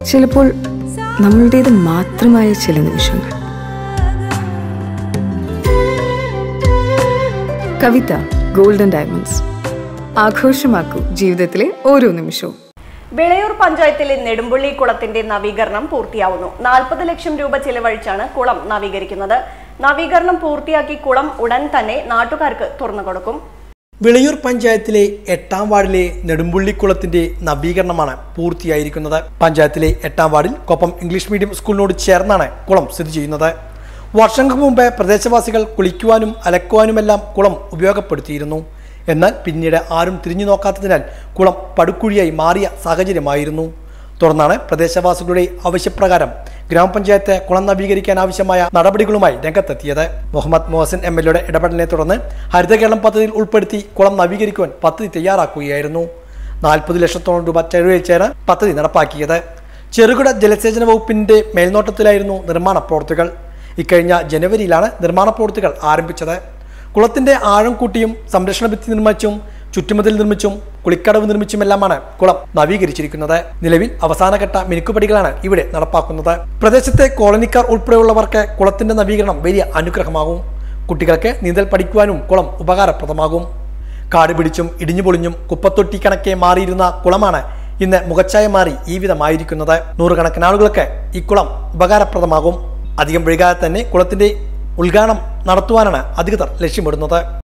ചിലപ്പോൾ നമ്മളുടേത് മാത്രമായ ചില നിമിഷങ്ങൾ കവിത ഗോൾഡൻ ഡയമണ്ട്സ് ആഘോഷമാക്കൂ ജീവിതത്തിലെ ഓരോ നിമിഷവും വിളയൂർ പഞ്ചായത്തിലെ നെടുമ്പുള്ളി കുളത്തിന്റെ നവീകരണം പൂർത്തിയാവുന്നു നാൽപ്പത് ലക്ഷം രൂപ ചിലവഴിച്ചാണ് കുളം നവീകരിക്കുന്നത് നവീകരണം പൂർത്തിയാക്കി കുളം ഉടൻ തന്നെ നാട്ടുകാർക്ക് തുറന്നു കൊടുക്കും വിളയൂർ പഞ്ചായത്തിലെ എട്ടാം വാർഡിലെ നെടുമ്പുള്ളിക്കുളത്തിന്റെ നവീകരണമാണ് പൂർത്തിയായിരിക്കുന്നത് പഞ്ചായത്തിലെ എട്ടാം വാർഡിൽ കൊപ്പം ഇംഗ്ലീഷ് മീഡിയം സ്കൂളിനോട് ചേർന്നാണ് കുളം സ്ഥിതി ചെയ്യുന്നത് വർഷങ്ങൾക്ക് മുമ്പ് പ്രദേശവാസികൾ കുളിക്കുവാനും അലക്കുവാനുമെല്ലാം കുളം ഉപയോഗപ്പെടുത്തിയിരുന്നു എന്നാൽ പിന്നീട് ആരും തിരിഞ്ഞു നോക്കാത്തതിനാൽ കുളം പടുക്കുഴിയായി മാറിയ സാഹചര്യമായിരുന്നു തുടർന്നാണ് പ്രദേശവാസികളുടെ ആവശ്യപ്രകാരം ഗ്രാമപഞ്ചായത്ത് കുളം നവീകരിക്കാൻ ആവശ്യമായ നടപടികളുമായി രംഗത്തെത്തിയത് മുഹമ്മദ് മോഹസിൻ എം എൽ എയുടെ ഇടപെടലിനെ തുടർന്ന് ഹരിത കേരളം പദ്ധതിയിൽ ഉൾപ്പെടുത്തി കുളം നവീകരിക്കുവാൻ പദ്ധതി തയ്യാറാക്കുകയായിരുന്നു നാൽപ്പത് ലക്ഷത്തോളം രൂപ ചെലവഴിച്ചാണ് പദ്ധതി നടപ്പാക്കിയത് ചെറുകിട ജലസേചന വകുപ്പിന്റെ മേൽനോട്ടത്തിലായിരുന്നു നിർമ്മാണ പ്രവൃത്തികൾ ഇക്കഴിഞ്ഞ ജനുവരിയിലാണ് നിർമ്മാണ പ്രവൃത്തികൾ ആരംഭിച്ചത് കുളത്തിന്റെ ആഴം കൂട്ടിയും സംരക്ഷണ ഭിത്തി നിർമ്മിച്ചും ചുറ്റുമതിൽ നിർമ്മിച്ചും കുളിക്കടവ് നിർമ്മിച്ചുമെല്ലാമാണ് കുളം നവീകരിച്ചിരിക്കുന്നത് നിലവിൽ അവസാനഘട്ട മിനുക്കുപടികളാണ് ഇവിടെ നടപ്പാക്കുന്നത് പ്രദേശത്തെ കോളനിക്കാർ ഉൾപ്പെടെയുള്ളവർക്ക് കുളത്തിന്റെ നവീകരണം വലിയ അനുഗ്രഹമാകും കുട്ടികൾക്ക് നീന്തൽ പഠിക്കുവാനും കുളം ഉപകാരപ്രദമാകും കാട് പിടിച്ചും ഇടിഞ്ഞു പൊളിഞ്ഞും കുപ്പത്തൊട്ടി കണക്കെ മാറിയിരുന്ന കുളമാണ് ഇന്ന് മുഖച്ഛായ മാറി ഈ വിധമായിരിക്കുന്നത് നൂറുകണക്കിന് ആളുകൾക്ക് ഈ കുളം ഉപകാരപ്രദമാകും അധികം വൈകാതെ തന്നെ കുളത്തിന്റെ ഉദ്ഘാടനം നടത്തുവാനാണ് അധികൃതർ ലക്ഷ്യമിടുന്നത്